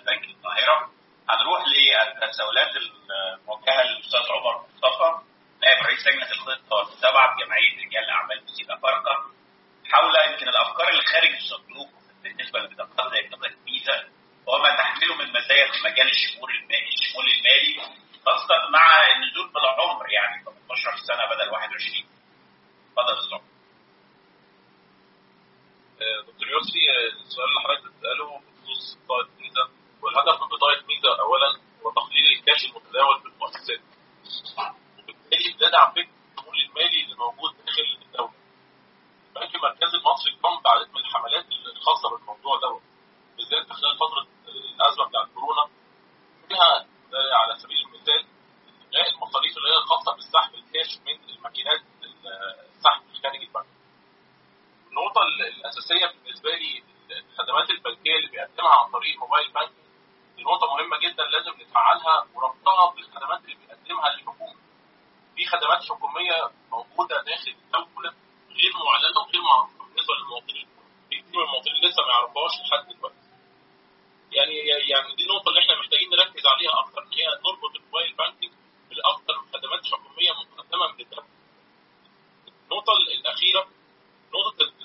بنك القاهره هنروح للتساؤلات الموجهه للاستاذ عمر مصطفى نائب رئيس لجنه الخطه والمتابعه بجمعيه رجال الاعمال في سيدا فرقه حول يمكن الافكار اللي خارج الصندوق بالنسبه لبطاقات زي بطاقه ميزه وما تحمله من مزايا في مجال الشمول المالي الشمول المالي خاصه مع النزول بالعمر يعني 18 سنه بدل 21 اتفضل استاذ عمر دكتور يوسفي السؤال اللي حضرتك بتساله بخصوص بطاقه ميزه والهدف من بطاقه ميزه اولا هو تقليل الكاش المتداول في المؤسسات وبالتالي بتدعم فكره الشمول المالي اللي موجود داخل الدوله. البنك المركزي المصري قام بعدد من الحملات الخاصه بالموضوع دوت بالذات خلال فتره الازمه بتاعت كورونا منها على سبيل المثال الغاء المصاريف اللي هي الخاصه بالسحب الكاش من الماكينات السحب خارج البنك. النقطة الأساسية بالنسبة لي الخدمات البنكية اللي بيقدمها عن طريق الموبايل بانك دي نقطة مهمة جدا لازم نفعلها وربطها بالخدمات اللي بيقدمها الحكومة. في خدمات حكومية موجودة داخل الدولة غير معلنة وغير معروفة بالنسبة للمواطنين. في كتير من المواطنين لسه ما يعرفوهاش لحد دلوقتي. يعني يعني دي النقطة اللي احنا محتاجين نركز عليها أكتر إن هي نربط الموبايل بانكينج بالأكثر من خدمات حكومية مقدمة من الدولة. النقطة الأخيرة نقطة